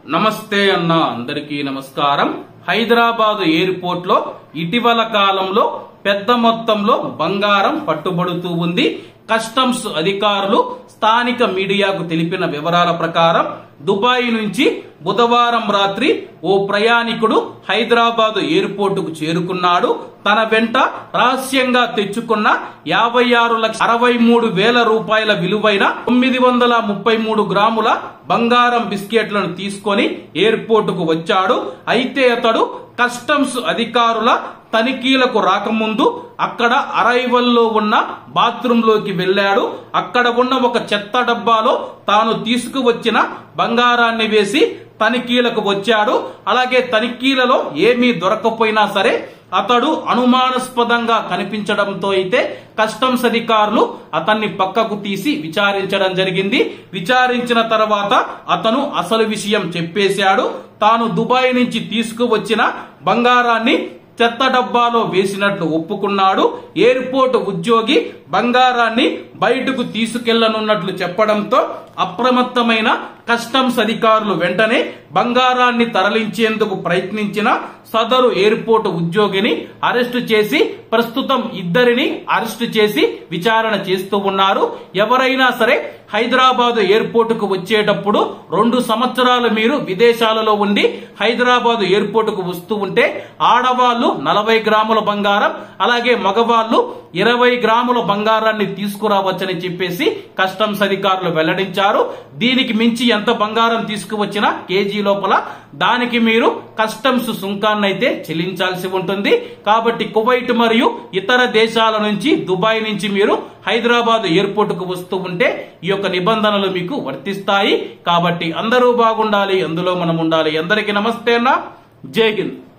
నమస్తే అన్న అందరికీ నమస్కారం హైదరాబాద్ ఎయిర్పోర్ట్ లో ఇటీవల కాలంలో పెద్ద మొత్తంలో బంగారం పట్టుబడుతూ ఉంది కస్టమ్స్ అధికారులు స్థానిక మీడియాకు తెలిపిన వివరాల ప్రకారం దుబాయ్ నుంచి బుధవారం రాత్రి ఓ ప్రయాణికుడు హైదరాబాద్ ఎయిర్పోర్టుకు చేరుకున్నాడు తన వెంట రహస్యంగా తెచ్చుకున్న యాభై ఆరు లక్ష అరవై మూడు వేల రూపాయల విలువైన తొమ్మిది వందల ముప్పై మూడు గ్రాముల బంగారం బిస్కెట్లను తీసుకొని ఎయిర్పోర్టుకు వచ్చాడు అయితే అతడు కస్టమ్స్ అధికారుల తనిఖీలకు రాకముందు అక్కడ అరైవల్లో ఉన్న బాత్రూమ్ లోకి వెళ్ళాడు అక్కడ ఉన్న ఒక చెత్త డబ్బాలో తాను తీసుకువచ్చిన బంగారాన్ని వేసి తనిఖీలకు వచ్చాడు అలాగే తనిఖీలలో ఏమీ దొరకపోయినా సరే అతడు అనుమానాస్పదంగా కనిపించడంతో అయితే కస్టమ్స్ అధికారులు అతన్ని పక్కకు తీసి విచారించడం జరిగింది విచారించిన తర్వాత అతను అసలు విషయం చెప్పేశాడు తాను దుబాయ్ నుంచి తీసుకువచ్చిన బంగారాన్ని చెత్త డబ్బాలో వేసినట్లు ఒప్పుకున్నాడు ఎయిర్పోర్ట్ ఉద్యోగి బంగారాన్ని బయటకు తీసుకెళ్లనున్నట్లు చెప్పడంతో అప్రమత్తమైన కస్టమ్స్ అధికారులు వెంటనే బంగారాన్ని తరలించేందుకు ప్రయత్నించిన సదరు ఎయిర్పోర్ట్ ఉద్యోగిని అరెస్టు చేసి ప్రస్తుతం ఇద్దరిని అరెస్టు చేసి విచారణ చేస్తూ ఉన్నారు ఎవరైనా సరే హైదరాబాద్ ఎయిర్పోర్టుకు వచ్చేటప్పుడు రెండు సంవత్సరాలు మీరు విదేశాలలో ఉండి హైదరాబాద్ ఎయిర్పోర్టుకు వస్తూ ఉంటే ఆడవాళ్లు నలభై గ్రాముల బంగారం అలాగే మగవాళ్లు ఇరవై గ్రాముల బంగారాన్ని తీసుకురావచ్చని చెప్పేసి కస్టమ్స్ అధికారులు వెల్లడించారు దీనికి మించి ఎంత బంగారం తీసుకువచ్చినా కేజీ లోపల దానికి మీరు కస్టమ్స్ సుంకాన్ని అయితే చెల్లించాల్సి ఉంటుంది కాబట్టి కువైట్ మరియు ఇతర దేశాల నుంచి దుబాయ్ నుంచి మీరు హైదరాబాద్ ఎయిర్పోర్ట్ కు వస్తూ ఉంటే ఈ యొక్క నిబంధనలు మీకు వర్తిస్తాయి కాబట్టి అందరూ బాగుండాలి అందులో మనం ఉండాలి అందరికీ నమస్తే అన్న జై హింద్